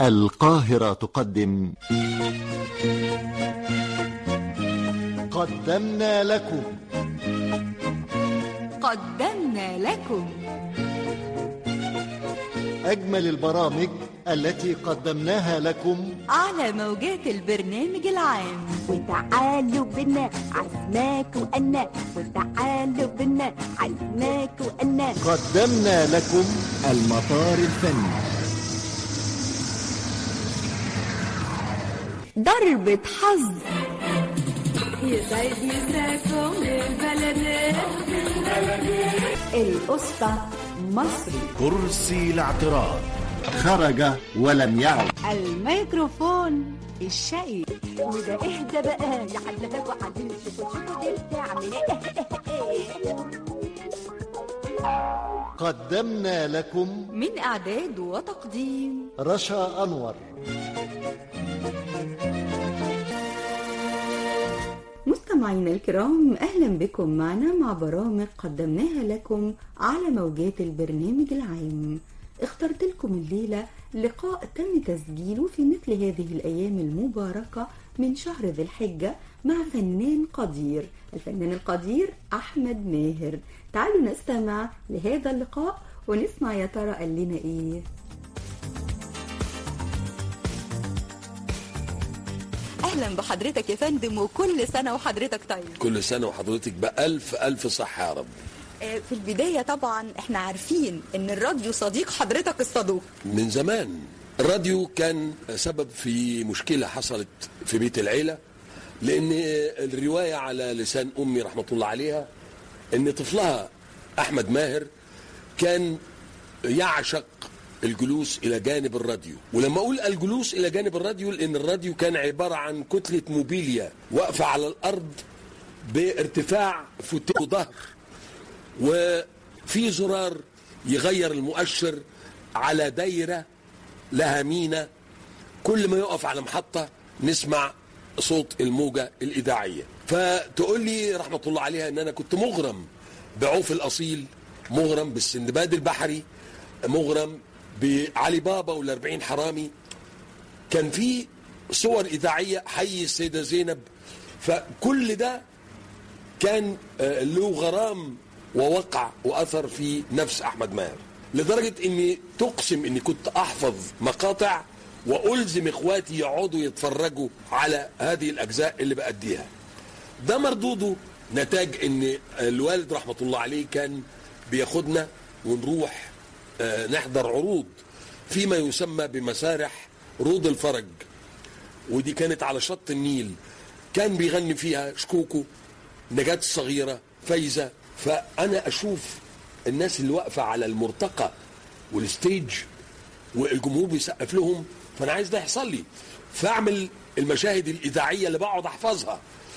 القاهرة تقدم قدمنا لكم قدمنا لكم أجمل البرامج التي قدمناها لكم على موجات البرنامج العام وتعالوا بنا عزماك وأنا وتعالوا بنا عزماك وأنا قدمنا لكم المطار الفني ضربة حظ يسعد مساكم للبلد القسطة مصري كرسي الاعتراض خرج ولم يعد الميكروفون الشقي وده اهدى بقى يا حلاوة وعدين شوفوا شوفوا دي بتعمل ايه قدمنا لكم من إعداد وتقديم رشا أنور مستمعينا الكرام أهلا بكم معنا مع برامج قدمناها لكم على موجات البرنامج العام اخترت لكم الليلة لقاء تم تسجيله في مثل هذه الأيام المباركة من شهر ذي الحجة مع فنان قدير الفنان القدير أحمد ماهر تعالوا نستمع لهذا اللقاء ونسمع يا ترى قال لنا إيه أهلا بحضرتك يا فندم وكل سنة وحضرتك طيب كل سنة وحضرتك بألف ألف صحة يا رب آه، في البداية طبعا احنا عارفين ان الراديو صديق حضرتك الصدوق من زمان الراديو كان سبب في مشكلة حصلت في بيت العيلة لأن الرواية على لسان أمي رحمة الله عليها أن طفلها أحمد ماهر كان يعشق الجلوس إلى جانب الراديو ولما أقول الجلوس إلى جانب الراديو لأن الراديو كان عبارة عن كتلة موبيليا واقفة على الأرض بارتفاع فتو ظهر وفي زرار يغير المؤشر على دايرة لها مينا كل ما يقف على محطة نسمع صوت الموجة الإذاعية فتقول لي رحمة الله عليها أن أنا كنت مغرم بعوف الأصيل مغرم بالسندباد البحري مغرم بعلي بابا والأربعين حرامي كان في صور إذاعية حي السيدة زينب فكل ده كان آه، له غرام ووقع واثر في نفس احمد ماهر لدرجه اني تقسم اني كنت احفظ مقاطع والزم اخواتي يقعدوا يتفرجوا على هذه الاجزاء اللي باديها ده مردوده نتاج ان الوالد رحمه الله عليه كان بياخدنا ونروح آه، نحضر عروض فيما يسمى بمسارح روض الفرج ودي كانت على شط النيل كان بيغني فيها شكوكو نجاة الصغيرة فايزة فأنا أشوف الناس اللي واقفة على المرتقى والستيج والجمهور بيسقف لهم فأنا عايز ده يحصل لي فأعمل المشاهد الإذاعية اللي بقعد أحفظها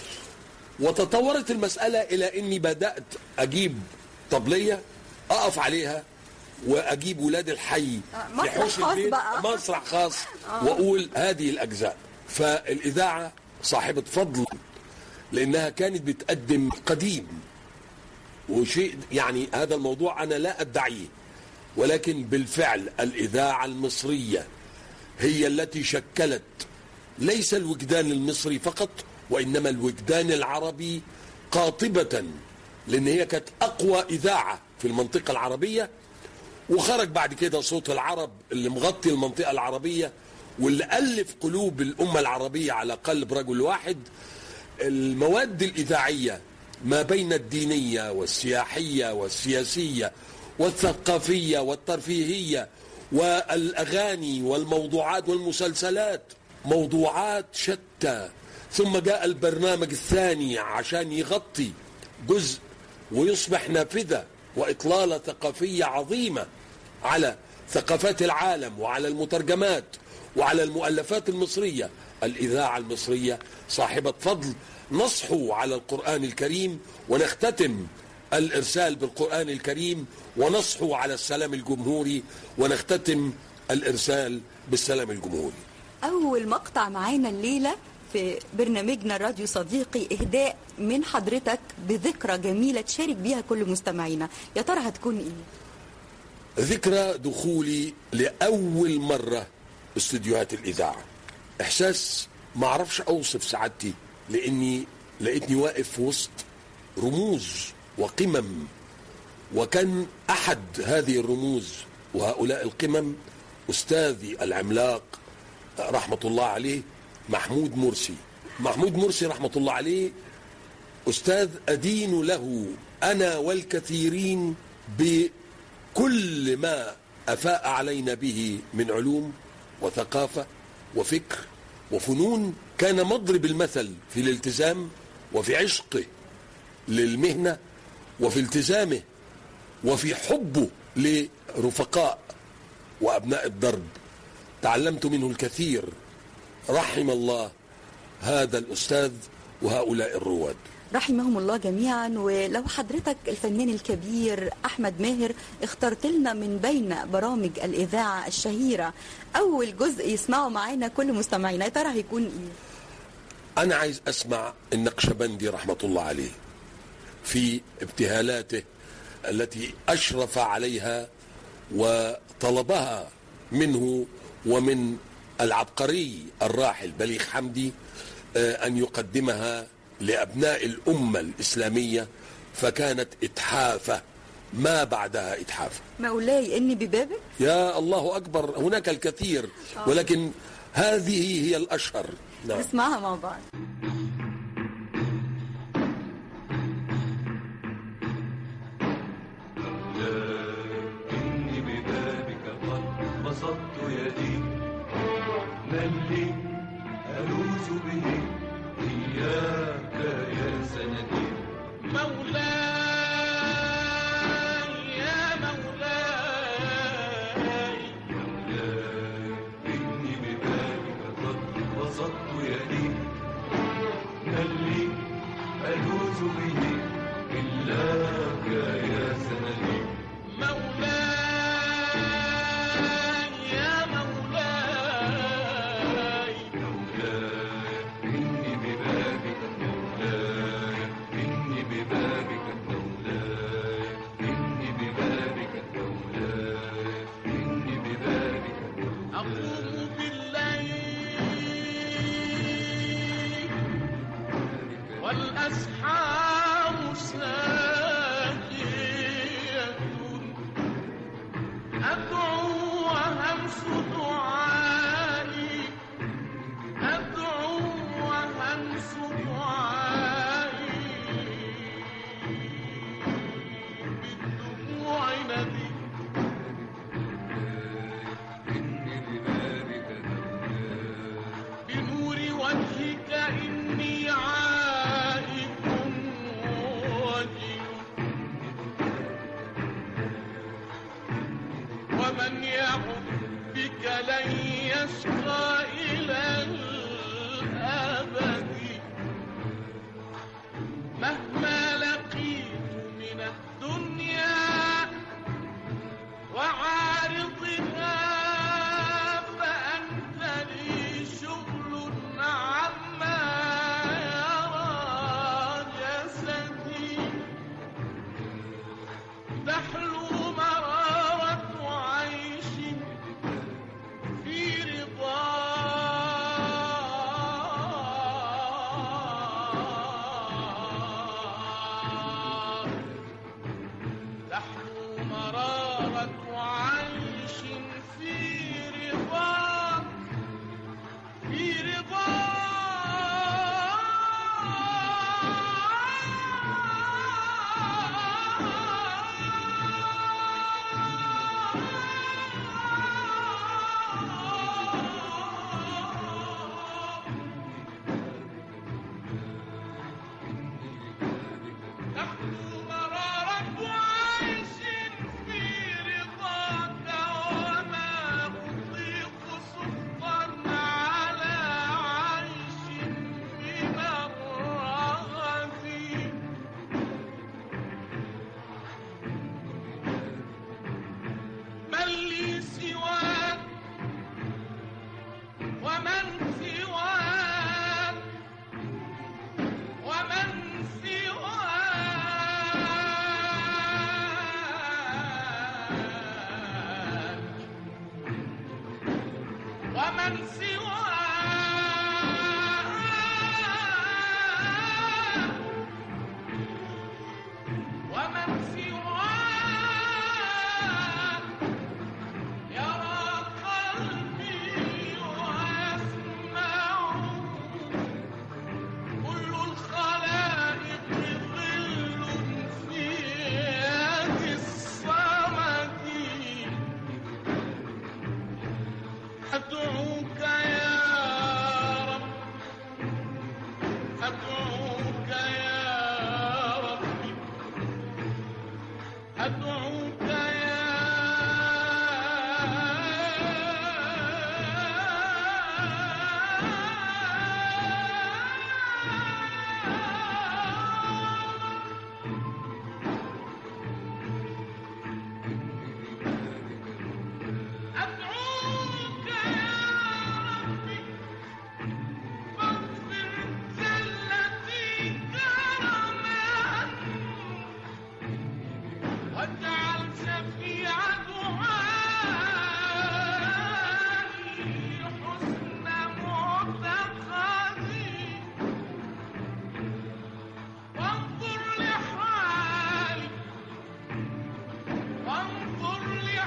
وتطورت المسألة إلى إني بدأت أجيب طبلية أقف عليها وأجيب ولاد الحي آه، مسرح في حوش خاص البيت، بقى. مسرح خاص وأقول هذه الأجزاء فالإذاعة صاحبة فضل لأنها كانت بتقدم قديم وشيء يعني هذا الموضوع أنا لا أدعيه ولكن بالفعل الإذاعة المصرية هي التي شكلت ليس الوجدان المصري فقط وإنما الوجدان العربي قاطبة لأن هي كانت أقوى إذاعة في المنطقة العربية وخرج بعد كده صوت العرب اللي مغطي المنطقة العربية واللي ألف قلوب الأمة العربية على قلب رجل واحد المواد الإذاعية ما بين الدينية والسياحية والسياسية والثقافية والترفيهية والأغاني والموضوعات والمسلسلات موضوعات شتى ثم جاء البرنامج الثاني عشان يغطي جزء ويصبح نافذة وإطلالة ثقافية عظيمة على ثقافات العالم وعلى المترجمات وعلى المؤلفات المصرية الإذاعة المصرية صاحبة فضل نصحو على القرآن الكريم ونختتم الإرسال بالقرآن الكريم ونصحو على السلام الجمهوري ونختتم الإرسال بالسلام الجمهوري أول مقطع معانا الليلة في برنامجنا راديو صديقي إهداء من حضرتك بذكرى جميلة تشارك بيها كل مستمعينا يا ترى هتكون إيه؟ ذكرى دخولي لأول مرة استديوهات الإذاعة إحساس ما أعرفش أوصف سعادتي لأني لقيتني واقف في وسط رموز وقمم وكان أحد هذه الرموز وهؤلاء القمم أستاذي العملاق رحمة الله عليه محمود مرسي محمود مرسي رحمة الله عليه أستاذ أدين له أنا والكثيرين بكل ما أفاء علينا به من علوم وثقافة وفكر وفنون كان مضرب المثل في الالتزام وفي عشقه للمهنة وفي التزامه وفي حبه لرفقاء وأبناء الدرب تعلمت منه الكثير رحم الله هذا الأستاذ وهؤلاء الرواد رحمهم الله جميعا ولو حضرتك الفنان الكبير احمد ماهر اخترت لنا من بين برامج الاذاعه الشهيره اول جزء يسمعوا معانا كل مستمعينا يا ترى هيكون ايه أنا عايز أسمع النقشبندي رحمة الله عليه في ابتهالاته التي أشرف عليها وطلبها منه ومن العبقري الراحل بليغ حمدي آه، أن يقدمها لأبناء الأمة الإسلامية فكانت إتحافة ما بعدها إتحافة مولاي اني ببابك يا الله أكبر هناك الكثير ولكن هذه هي الأشهر نعم نسمعها مع بعض إني ببابك قد بسطت يدي من لي ألوذ به إياك يا سندي مولاي يا مولاي مولاي إني ببابك قد بسطت يدي من لي ألوذ به إلاك يا سندي مولاي يا مولاي مولاي إني ببابك مولاي إني ببابك مولاي إني ببابك مولاي إني ببابك أقوم بالليل والأسحار ساجية أدعو وهمس دعائي أدعو وهمس دعائي بالدموع ندي بنور وجهك إني عائد وجل ومن يعد بك لن يشقى إلى الأبد مهما لقيت من الدنيا وعارضها فأنت لي شغل عما يرى جسدي تحلو مرارة عيش في رضا ومن سواه ومن سواه يرى قلبي ويسمع كل الخلائق ظل في يد الصمد أدعوك يا رب أدعوك يا ربي أدعوك يا أدعوك يا ربي فاغفر زلتي كرما واجعل شفيع دعائي حسن معتقدي وانظر لحالي وانظر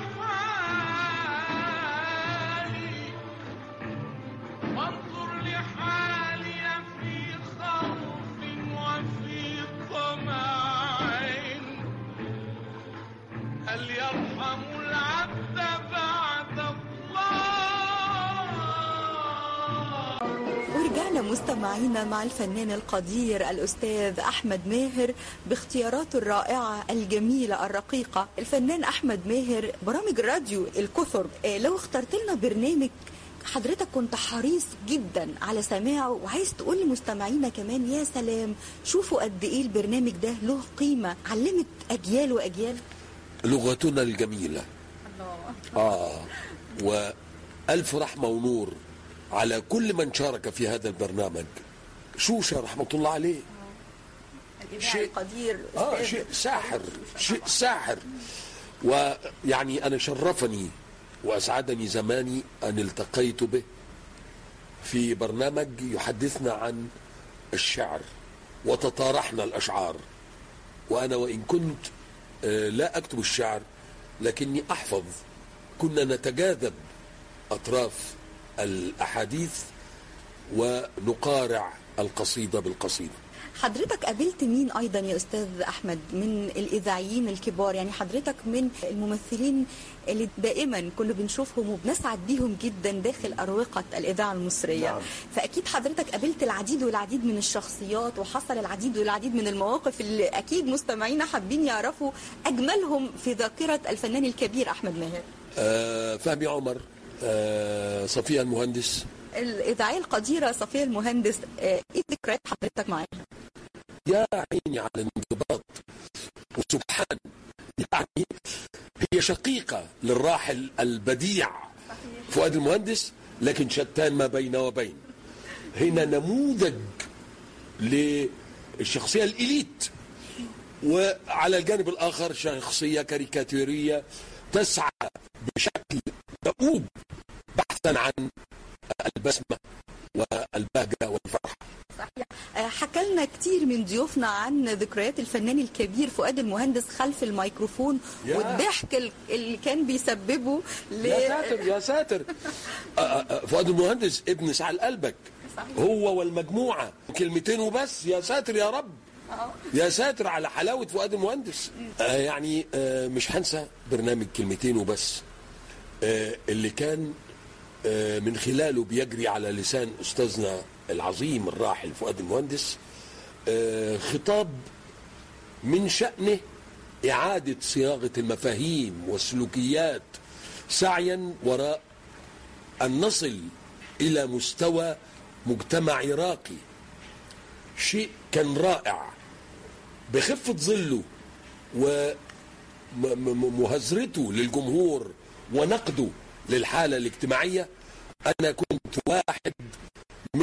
لحالي وانظر لحالي في خوف وفي طمع هل يرحم العبد بعد الله ورجعنا مستمعينا مع الفنان القدير الأستاذ أحمد ماهر باختياراته الرائعة الجميلة الرقيقة الفنان أحمد ماهر برامج الراديو الكثر آه، لو اخترت لنا برنامج حضرتك كنت حريص جدا على سماعه وعايز تقول لمستمعينا كمان يا سلام شوفوا قد ايه البرنامج ده له قيمة علمت أجيال وأجيال لغتنا الجميلة آه وألف رحمة ونور على كل من شارك في هذا البرنامج شوشة رحمة الله عليه الإذاعي شيء- القدير آه أستاذ شيء ساحر شيء ساحر ويعني أنا شرفني وأسعدني زماني أن التقيت به في برنامج يحدثنا عن الشعر وتطارحنا الأشعار وأنا وإن كنت آه، لا أكتب الشعر لكني أحفظ كنا نتجاذب أطراف الأحاديث ونقارع القصيدة بالقصيدة حضرتك قابلت مين ايضا يا استاذ احمد من الاذاعيين الكبار يعني حضرتك من الممثلين اللي دائما كنا بنشوفهم وبنسعد بيهم جدا داخل اروقه الاذاعه المصريه نعم. فاكيد حضرتك قابلت العديد والعديد من الشخصيات وحصل العديد والعديد من المواقف اللي اكيد مستمعينا حابين يعرفوا اجملهم في ذاكره الفنان الكبير احمد ماهر آه، فهمي عمر آه، صفية المهندس الاذاعيه القديره صفيه المهندس آه، ايه ذكريات حضرتك معاها يا عيني على الانضباط وسبحان يعني هي شقيقة للراحل البديع فؤاد المهندس لكن شتان ما بين وبين هنا نموذج للشخصية الإليت وعلى الجانب الآخر شخصية كاريكاتيرية تسعى بشكل دؤوب بحثا عن البسمة والبهجة والفرحة صحيح آه، حكى لنا كتير من ضيوفنا عن ذكريات الفنان الكبير فؤاد المهندس خلف الميكروفون يا. والضحك ال- اللي كان بيسببه ل... يا ساتر يا ساتر آه، آه، فؤاد المهندس ابن سعد قلبك هو والمجموعة كلمتين وبس يا ساتر يا رب يا ساتر على حلاوة فؤاد المهندس آه يعني آه مش هنسى برنامج كلمتين وبس آه اللي كان آه من خلاله بيجري على لسان أستاذنا العظيم الراحل فؤاد المهندس آه خطاب من شأنه إعادة صياغة المفاهيم والسلوكيات سعيا وراء أن نصل إلى مستوى مجتمع راقي شيء كان رائع بخفة ظله ومهزرته للجمهور ونقده للحالة الاجتماعية أنا كنت واحد من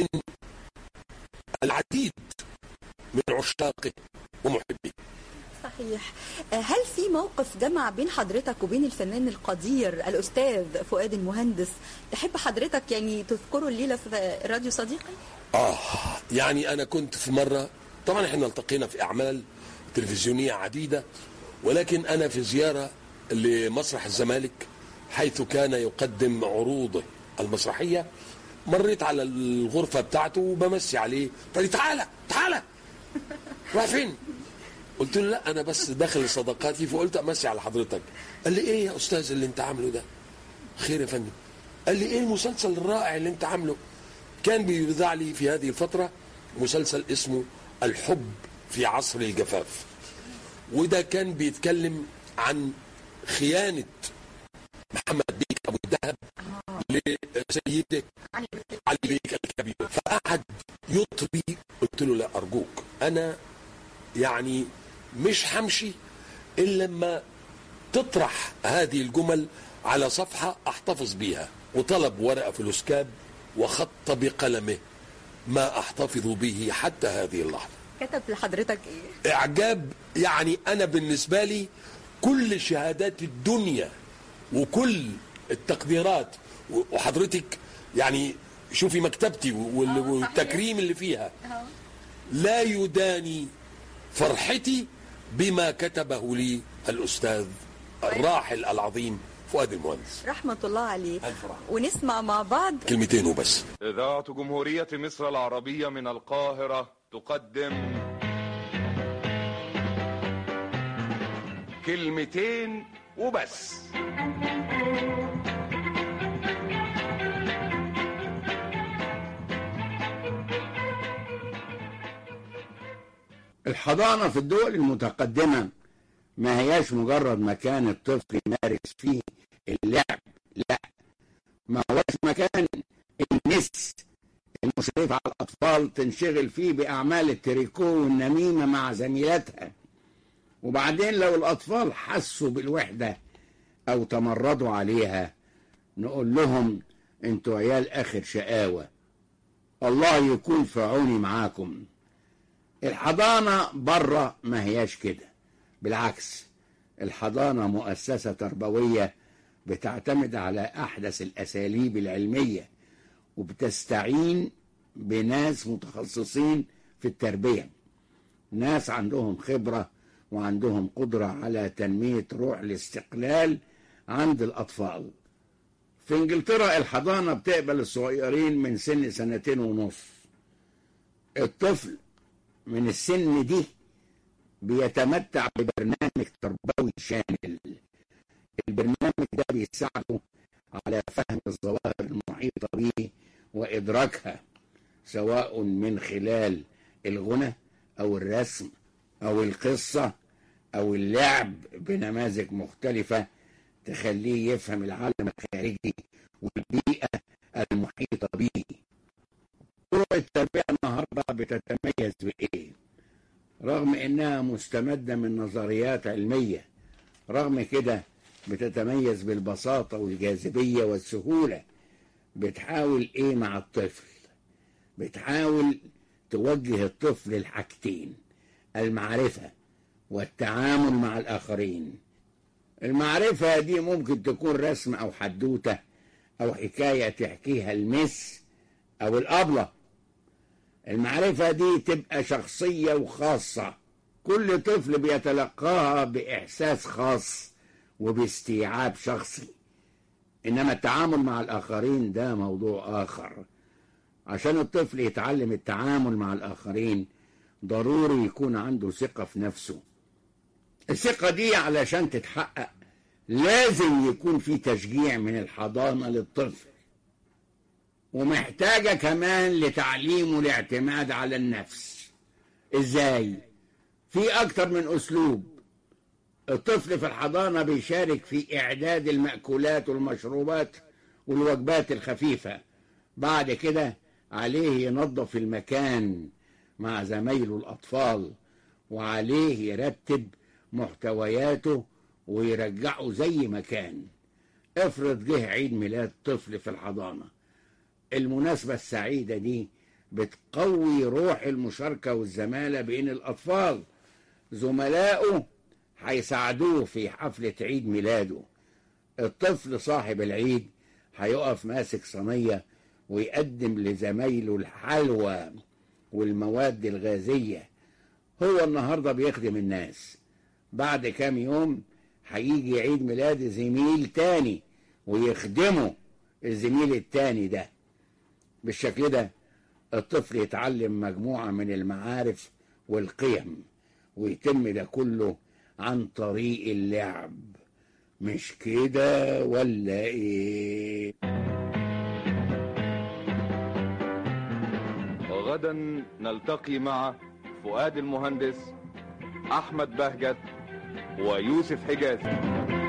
العديد من عشاقه ومحبيه صحيح آه، هل في موقف جمع بين حضرتك وبين الفنان القدير الأستاذ فؤاد المهندس تحب حضرتك يعني تذكره الليلة في راديو صديقي؟ آه يعني أنا كنت في مرة طبعا احنا التقينا في أعمال تلفزيونية عديدة ولكن أنا في زيارة لمسرح الزمالك حيث كان يقدم عروضه المسرحية مريت على الغرفة بتاعته وبمسي عليه قال لي تعالى تعالى رايح فين؟ قلت له لا انا بس داخل صداقاتي فقلت امسي على حضرتك قال لي ايه يا استاذ اللي انت عامله ده خير يا فندم قال لي ايه المسلسل الرائع اللي انت عامله كان بيذاع لي في هذه الفتره مسلسل اسمه الحب في عصر الجفاف وده كان بيتكلم عن خيانه محمد بيك ابو الدهب لسيده علي بيك الكبير فقعد يطري قلت له لا ارجوك انا يعني مش همشي الا لما تطرح هذه الجمل على صفحه احتفظ بيها وطلب ورقه فلوسكاب وخط بقلمه ما احتفظ به حتى هذه اللحظه كتب لحضرتك ايه؟ اعجاب يعني انا بالنسبه لي كل شهادات الدنيا وكل التقديرات وحضرتك يعني شوفي مكتبتي وال- والتكريم اللي فيها لا يداني فرحتي بما كتبه لي الاستاذ الراحل العظيم فؤاد المهندس رحمة الله عليه ألف رحمة. ونسمع مع بعض كلمتين وبس إذاعة جمهورية مصر العربية من القاهرة تقدم كلمتين وبس الحضانة في الدول المتقدمة ما هياش مجرد مكان الطفل يمارس فيه اللعب لا ما هوش مكان المس المشرفة على الأطفال تنشغل فيه بأعمال التريكو والنميمة مع زميلاتها وبعدين لو الأطفال حسوا بالوحدة أو تمردوا عليها نقول لهم انتوا عيال آخر شقاوة الله يكون في عوني معاكم الحضانة بره ما هياش كده بالعكس الحضانة مؤسسة تربوية بتعتمد على أحدث الأساليب العلمية وبتستعين بناس متخصصين في التربية ناس عندهم خبرة وعندهم قدرة على تنمية روح الاستقلال عند الأطفال في انجلترا الحضانة بتقبل الصغيرين من سن سنتين ونص الطفل من السن دي بيتمتع ببرنامج تربوي شامل البرنامج ده بيساعده على فهم الظواهر المحيطة به وإدراكها سواء من خلال الغنى أو الرسم أو القصة أو اللعب بنماذج مختلفة تخليه يفهم العالم الخارجي والبيئة المحيطة به طرق التربية النهاردة بتتميز بإيه؟ رغم إنها مستمدة من نظريات علمية رغم كده بتتميز بالبساطة والجاذبية والسهولة بتحاول إيه مع الطفل؟ بتحاول توجه الطفل لحاجتين المعرفة والتعامل مع الآخرين المعرفة دي ممكن تكون رسم أو حدوتة أو حكاية تحكيها المس أو الأبلة المعرفة دي تبقى شخصية وخاصة كل طفل بيتلقاها بإحساس خاص وباستيعاب شخصي إنما التعامل مع الآخرين ده موضوع آخر عشان الطفل يتعلم التعامل مع الآخرين ضروري يكون عنده ثقة في نفسه الثقة دي علشان تتحقق لازم يكون في تشجيع من الحضانة للطفل ومحتاجة كمان لتعليمه الاعتماد على النفس ازاي في اكتر من اسلوب الطفل في الحضانة بيشارك في اعداد المأكولات والمشروبات والوجبات الخفيفة بعد كده عليه ينظف المكان مع زمايله الأطفال وعليه يرتب محتوياته ويرجعه زي ما كان افرض جه عيد ميلاد طفل في الحضانة المناسبة السعيدة دي بتقوي روح المشاركة والزمالة بين الأطفال زملائه هيساعدوه في حفلة عيد ميلاده الطفل صاحب العيد هيقف ماسك صينية ويقدم لزمايله الحلوى والمواد الغازية هو النهاردة بيخدم الناس بعد كام يوم هيجي عيد ميلاد زميل تاني ويخدمه الزميل التاني ده بالشكل ده الطفل يتعلم مجموعة من المعارف والقيم ويتم ده كله عن طريق اللعب مش كده ولا ايه غدا نلتقي مع فؤاد المهندس احمد بهجت ويوسف حجازي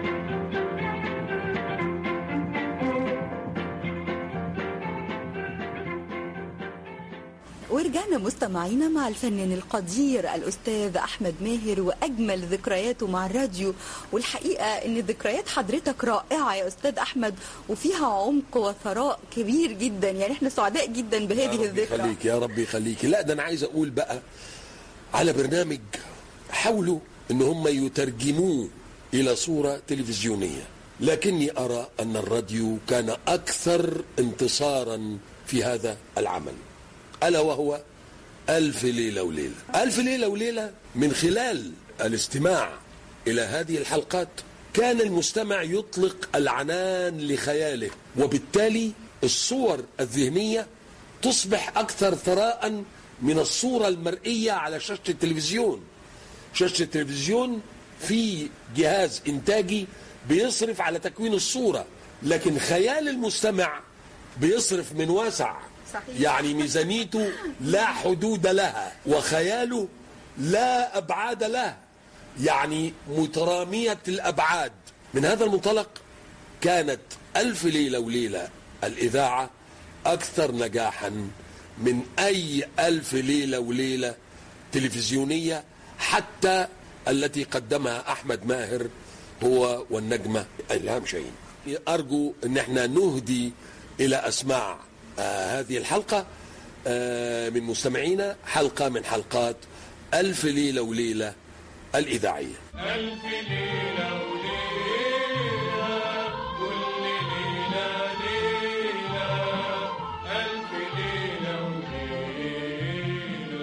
ورجعنا مستمعينا مع الفنان القدير الأستاذ أحمد ماهر وأجمل ذكرياته مع الراديو والحقيقة أن ذكريات حضرتك رائعة يا أستاذ أحمد وفيها عمق وثراء كبير جدا يعني احنا سعداء جدا بهذه يا رب الذكرى يخليك يا رب يخليك لا ده انا عايز اقول بقى على برنامج حاولوا ان هم يترجموه الى صورة تلفزيونية لكني ارى ان الراديو كان اكثر انتصارا في هذا العمل الا وهو الف ليلة وليلة الف ليلة وليلة من خلال الاستماع الى هذه الحلقات كان المستمع يطلق العنان لخياله وبالتالي الصور الذهنية تصبح أكثر ثراء من الصورة المرئية على شاشة التلفزيون شاشة التلفزيون في جهاز إنتاجي بيصرف على تكوين الصورة لكن خيال المستمع بيصرف من واسع صحيح. يعني ميزانيته لا حدود لها وخياله لا أبعاد له يعني مترامية الأبعاد من هذا المنطلق كانت ألف ليلة وليلة الإذاعة أكثر نجاحا من أي ألف ليلة وليلة تلفزيونية حتى التي قدمها أحمد ماهر هو والنجمة إلهام شاهين أرجو أن احنا نهدي إلى أسماع آه هذه الحلقة آه من مستمعينا حلقة من حلقات ألف ليلة وليلة الإذاعية ألف ليلة وليلة كل ليلة ليلة ألف ليلة وليلة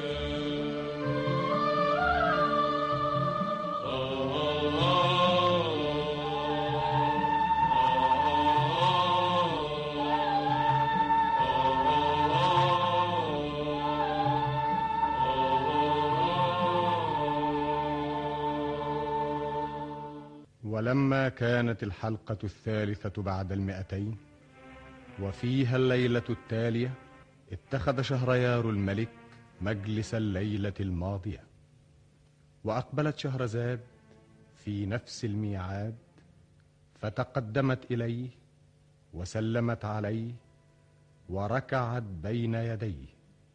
ولما كانت الحلقة الثالثة بعد المئتين وفيها الليلة التالية اتخذ شهريار الملك مجلس الليلة الماضية وأقبلت شهرزاد في نفس الميعاد فتقدمت إليه وسلمت عليه وركعت بين يديه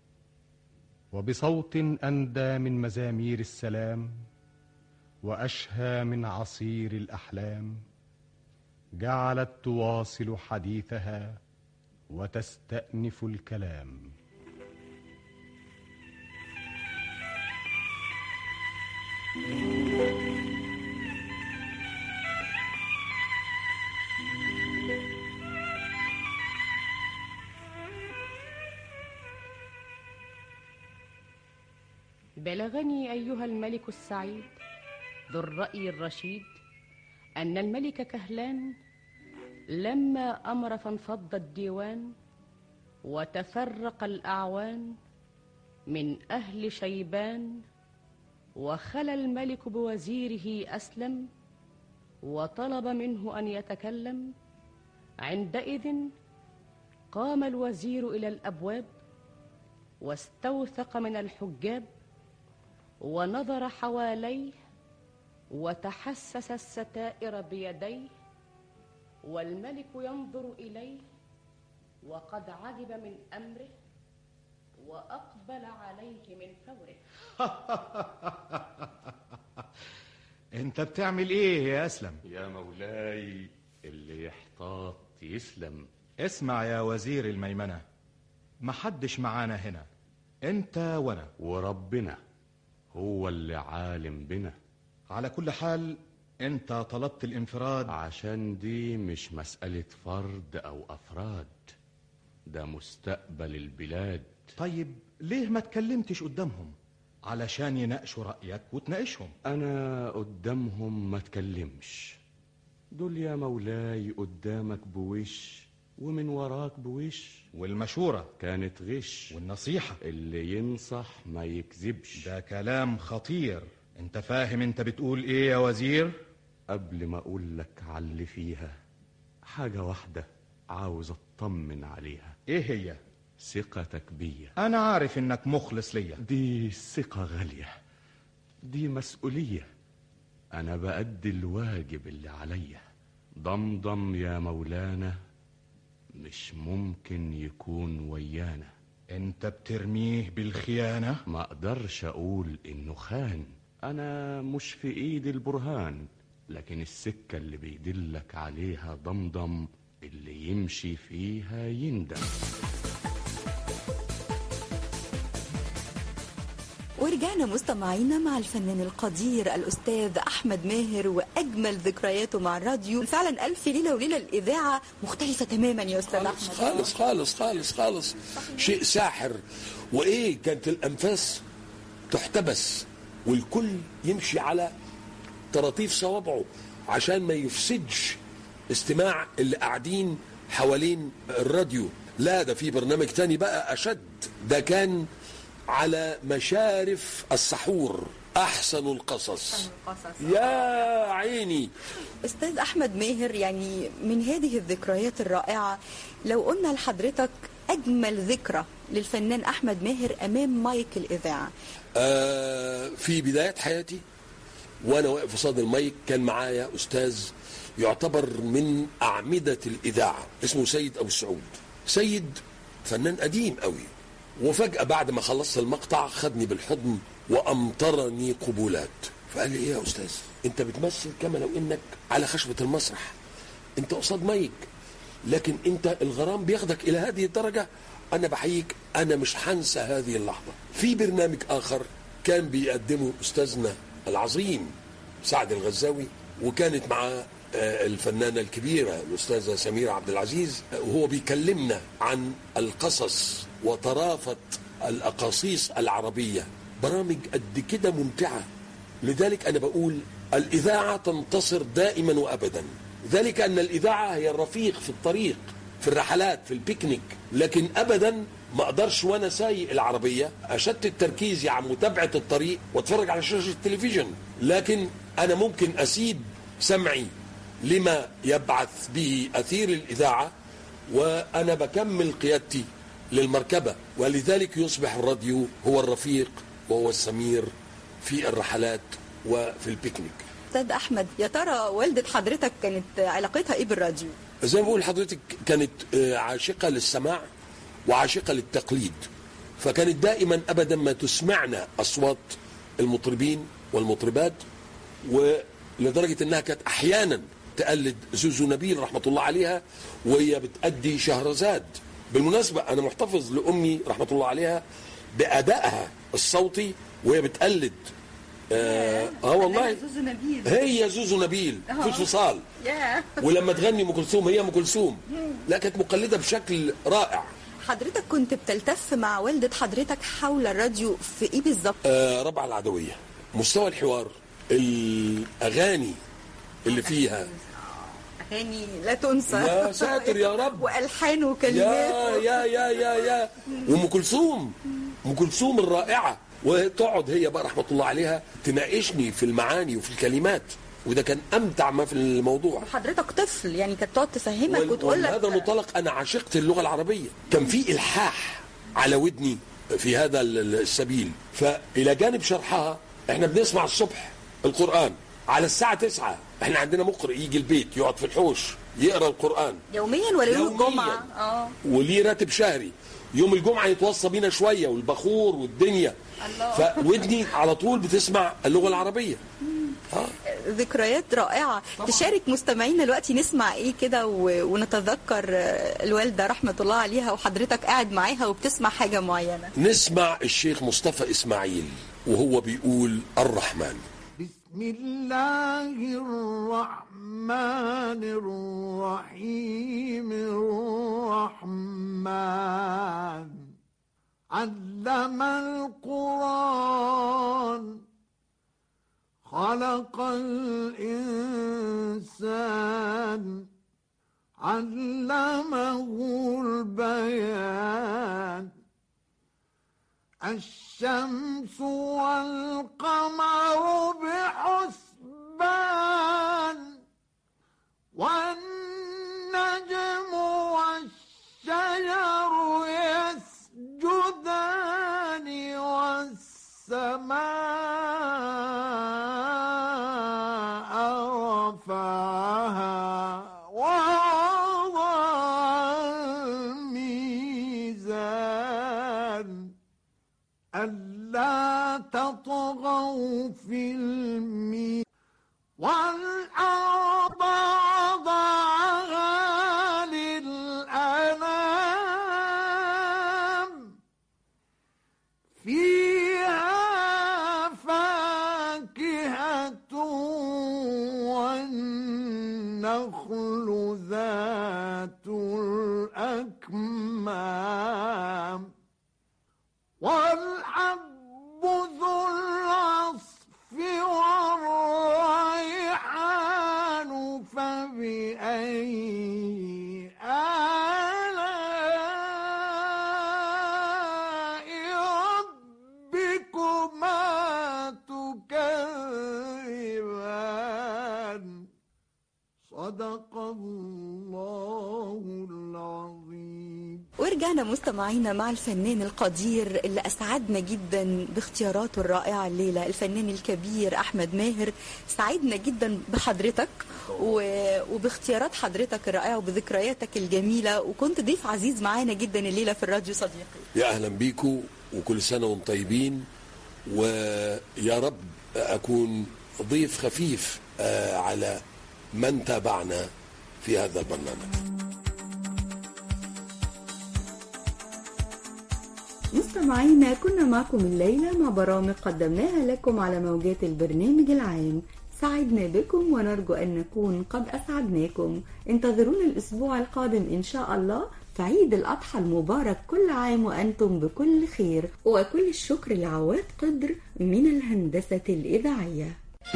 وبصوت أندى من مزامير السلام واشهى من عصير الاحلام جعلت تواصل حديثها وتستانف الكلام بلغني ايها الملك السعيد ذو الراي الرشيد ان الملك كهلان لما امر فانفض الديوان وتفرق الاعوان من اهل شيبان وخلى الملك بوزيره اسلم وطلب منه ان يتكلم عندئذ قام الوزير الى الابواب واستوثق من الحجاب ونظر حواليه وتحسس الستائر بيديه والملك ينظر اليه وقد عجب من امره واقبل عليه من فوره انت بتعمل ايه يا اسلم يا مولاي اللي يحتاط يسلم اسمع يا وزير الميمنة محدش معانا هنا انت وانا وربنا هو اللي عالم بنا على كل حال انت طلبت الانفراد عشان دي مش مسألة فرد أو أفراد ده مستقبل البلاد طيب ليه ما تكلمتش قدامهم علشان يناقشوا رأيك وتناقشهم أنا قدامهم ما تكلمش دول يا مولاي قدامك بوش ومن وراك بوش والمشورة كانت غش والنصيحة اللي ينصح ما يكذبش ده كلام خطير انت فاهم انت بتقول ايه يا وزير قبل ما أقول لك على اللي فيها حاجة واحدة عاوز أطمن عليها ايه هي ثقتك بيا انا عارف انك مخلص ليا دي ثقة غالية دي مسؤولية أنا بأدي الواجب اللي عليا ضمضم يا مولانا مش ممكن يكون ويانا انت بترميه بالخيانة ما أقدرش أقول إنه خان أنا مش في إيدي البرهان لكن السكة اللي بيدلك عليها ضمضم اللي يمشي فيها يندم ورجعنا مستمعينا مع الفنان القدير الأستاذ أحمد ماهر وأجمل ذكرياته مع الراديو فعلا ألف ليلة وليلة الإذاعة مختلفة تماما يا أستاذ خالص أحمد خالص خالص خالص خالص شيء ساحر وايه كانت الانفاس تحتبس والكل يمشي على طراطيف صوابعه عشان ما يفسدش استماع اللي قاعدين حوالين الراديو لا ده في برنامج تاني بقى اشد ده كان على مشارف السحور احسن القصص يا عيني أستاذ أحمد ماهر يعني من هذه الذكريات الرائعة لو قلنا لحضرتك أجمل ذكرى للفنان أحمد ماهر أمام مايك الإذاعة آه في بداية حياتي وانا واقف قصاد المايك كان معايا استاذ يعتبر من اعمدة الاذاعة اسمه سيد ابو السعود سيد فنان قديم قوي وفجأة بعد ما خلصت المقطع خدني بالحضن وامطرني قبولات فقال لي ايه يا استاذ انت بتمثل كما لو انك على خشبة المسرح انت قصاد مايك لكن انت الغرام بياخدك الى هذه الدرجة انا بحييك انا مش هنسى هذه اللحظة في برنامج اخر كان بيقدمه استاذنا العظيم سعد الغزاوي وكانت معاه آه، الفنانة الكبيرة الأستاذة سميرة عبد العزيز آه، وهو بيكلمنا عن القصص وطرافة الأقاصيص العربية برامج قد كده ممتعة لذلك أنا بقول الإذاعة تنتصر دائما وأبدا ذلك أن الإذاعة هي الرفيق في الطريق في الرحلات في البيكنيك لكن أبدا ما أقدرش وأنا سايق العربية أشتت تركيزي عن متابعة الطريق وأتفرج على شاشة التلفزيون لكن أنا ممكن أسيب سمعي لما يبعث به أثير الإذاعة وأنا بكمل قيادتي للمركبة ولذلك يصبح الراديو هو الرفيق وهو السمير في الرحلات وفي البيكنيك أستاذ أحمد يا ترى والدة حضرتك كانت علاقتها إيه بالراديو؟ زي ما بقول لحضرتك كانت آه، عاشقة للسماع وعاشقة للتقليد فكانت دائما أبدا ما تسمعنا أصوات المطربين والمطربات ولدرجة أنها كانت أحيانا تقلد زوزو نبيل رحمة الله عليها وهي بتأدي شهرزاد بالمناسبة أنا محتفظ لأمي رحمة الله عليها بأدائها الصوتي وهي بتقلد آه, آه والله زوزو نبيل هي زوزو نبيل آه. في فصال يا ولما تغني ام كلثوم هي ام كلثوم لا كانت مقلده بشكل رائع حضرتك كنت بتلتف مع والدة حضرتك حول الراديو في إيه بالظبط؟ آه ربع العدويه مستوى الحوار الاغاني اللي فيها أغاني لا تنسى يا ساتر يا رب وألحان يا وكلمات يا يا يا يا وام كلثوم ام كلثوم الرائعه وتقعد هي بقى رحمه الله عليها تناقشني في المعاني وفي الكلمات وده كان امتع ما في الموضوع حضرتك طفل يعني كانت تقعد تفهمك وال- وتقول لك وهذا المنطلق انا عشقت اللغه العربيه كان في الحاح على ودني في هذا ال- ال- السبيل فالى جانب شرحها احنا بنسمع الصبح القران على الساعه 9 احنا عندنا مقرئ يجي البيت يقعد في الحوش يقرا القران يوميا ولا يوم يومياً. الجمعة؟ اه وليه راتب شهري يوم الجمعه يتوصى بينا شويه والبخور والدنيا الله. فودني على طول بتسمع اللغه العربيه ذكريات رائعة تشارك مستمعينا دلوقتي نسمع ايه كده و- ونتذكر آه، الوالدة رحمة الله عليها وحضرتك قاعد معاها وبتسمع حاجة معينة نسمع الشيخ مصطفى اسماعيل وهو بيقول الرحمن بسم بسم الله الرحمن الرحيم الرحمن علم القرآن خلق الإنسان علمه البيان الشمس والقمر بحسبان والنجم والشجر يسجدان والسماء رفعها ووضع الميزان ألا تطغوا في الميزان والأرض وضعها للأنام فيها فاكهة والنخل ذات الأكمام والحب ذو العصف والريحان فبأي آلاء ربكما تكذبان صدق الله العظيم ورجعنا مستمعينا مع الفنان القدير اللي أسعدنا جدا باختياراته الرائعة الليلة الفنان الكبير أحمد ماهر سعدنا جدا بحضرتك و- وباختيارات حضرتك الرائعة وبذكرياتك الجميلة وكنت ضيف عزيز معانا جدا الليلة في الراديو صديقي يا اهلا بيكم وكل سنه وانتم طيبين ويا رب اكون ضيف خفيف آه، على من تابعنا في هذا البرنامج مستمعينا كنا معكم الليلة مع برامج قدمناها لكم على موجات البرنامج العام سعدنا بكم ونرجو أن نكون قد أسعدناكم انتظرونا الأسبوع القادم إن شاء الله في عيد الأضحى المبارك كل عام وأنتم بكل خير وكل الشكر لعواد قدر من الهندسة الإذاعية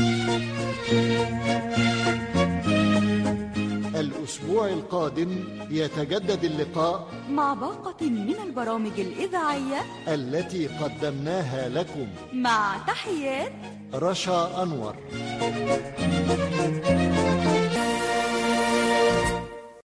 الأسبوع القادم يتجدد اللقاء مع باقة من البرامج الإذاعية التي قدمناها لكم مع تحيات رشا أنور